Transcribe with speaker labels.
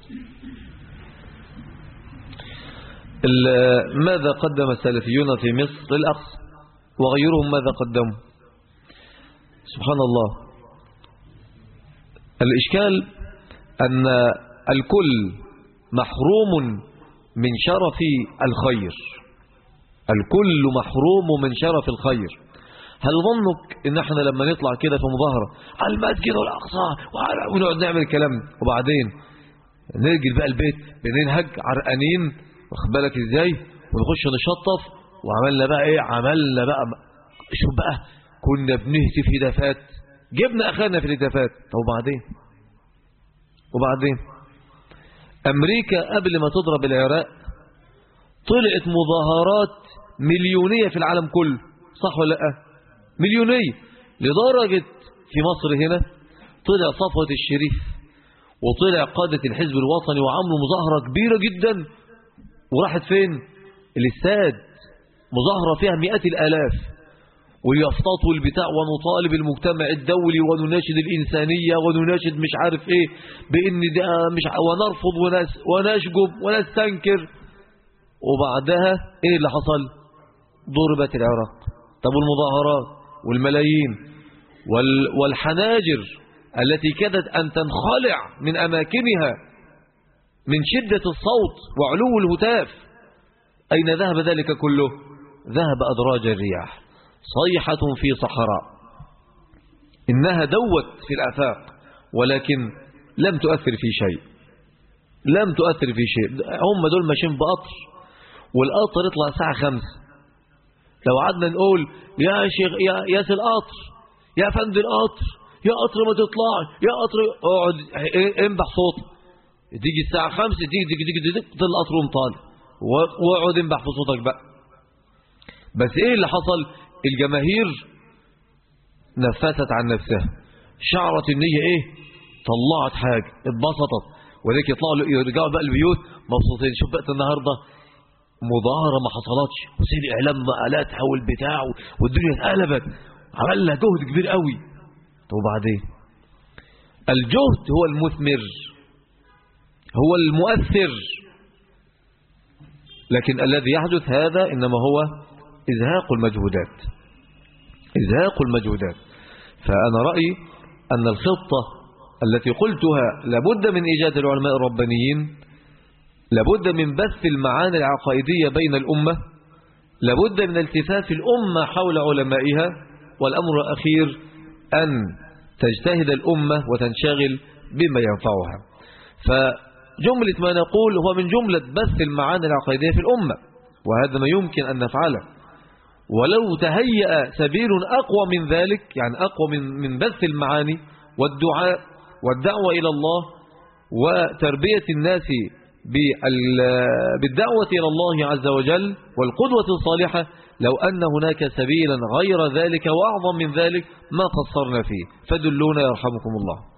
Speaker 1: ماذا قدم السلفيون في مصر للأقصى وغيرهم ماذا قدموا سبحان الله الإشكال أن الكل محروم من شرف الخير الكل محروم من شرف الخير هل ظنك ان احنا لما نطلع كده في مظاهرة على المسجد والأقصى ونقعد نعمل الكلام وبعدين نرجل بقى البيت بننهج عرقانين واخد بالك ازاي ونخش نشطف وعملنا بقى ايه عملنا بقى شوف بقى كنا بنهتف هتافات جبنا اخرنا في الهتافات طب وبعدين وبعدين امريكا قبل ما تضرب العراق طلعت مظاهرات مليونية في العالم كله صح ولا لا مليونية لدرجة في مصر هنا طلع صفوة الشريف وطلع قادة الحزب الوطني وعملوا مظاهرة كبيرة جدا وراحت فين الاستاد مظاهرة فيها مئات الآلاف واليافطات والبتاع ونطالب المجتمع الدولي ونناشد الإنسانية ونناشد مش عارف ايه بإن ده مش ونرفض ونس ونشجب ونستنكر وبعدها ايه اللي حصل ضربت العراق طب المظاهرات والملايين وال والحناجر التي كادت أن تنخلع من أماكنها من شدة الصوت وعلو الهتاف أين ذهب ذلك كله ذهب أدراج الرياح صيحة في صحراء إنها دوت في الآفاق ولكن لم تؤثر في شيء لم تؤثر في شيء هم دول ماشيين بقطر والقطر يطلع الساعة خمسة لو قعدنا نقول يا شيخ يا ياس القطر يا فند القطر يا قطر ما تطلع يا قطر اقعد انبح صوتك تيجي الساعة خمسة تيجي تيجي تيجي تيجي تيجي القطر ومطال واقعد انبح في صوتك بقى بس ايه اللي حصل الجماهير نفست عن نفسها شعرت ان هي ايه طلعت حاجة اتبسطت ولذلك يطلعوا يرجعوا بقى البيوت مبسوطين شوف بقى النهارده مظاهرة ما حصلتش وسيل إعلام مقالاتها والبتاع والدنيا اتقلبت عملنا جهد كبير قوي طب وبعدين الجهد هو المثمر هو المؤثر لكن الذي يحدث هذا إنما هو إزهاق المجهودات إزهاق المجهودات فأنا رأيي أن الخطة التي قلتها لابد من إيجاد العلماء الربانيين لابد من بث المعاني العقائدية بين الأمة لابد من التفاف الأمة حول علمائها والأمر الأخير أن تجتهد الأمة وتنشغل بما ينفعها فجملة ما نقول هو من جملة بث المعاني العقائدية في الأمة وهذا ما يمكن أن نفعله ولو تهيأ سبيل أقوى من ذلك يعني أقوى من من بث المعاني والدعاء والدعوة إلى الله وتربية الناس بالدعوة إلى الله عز وجل والقدوة الصالحة لو أن هناك سبيلا غير ذلك وأعظم من ذلك ما قصرنا فيه فدلونا يرحمكم الله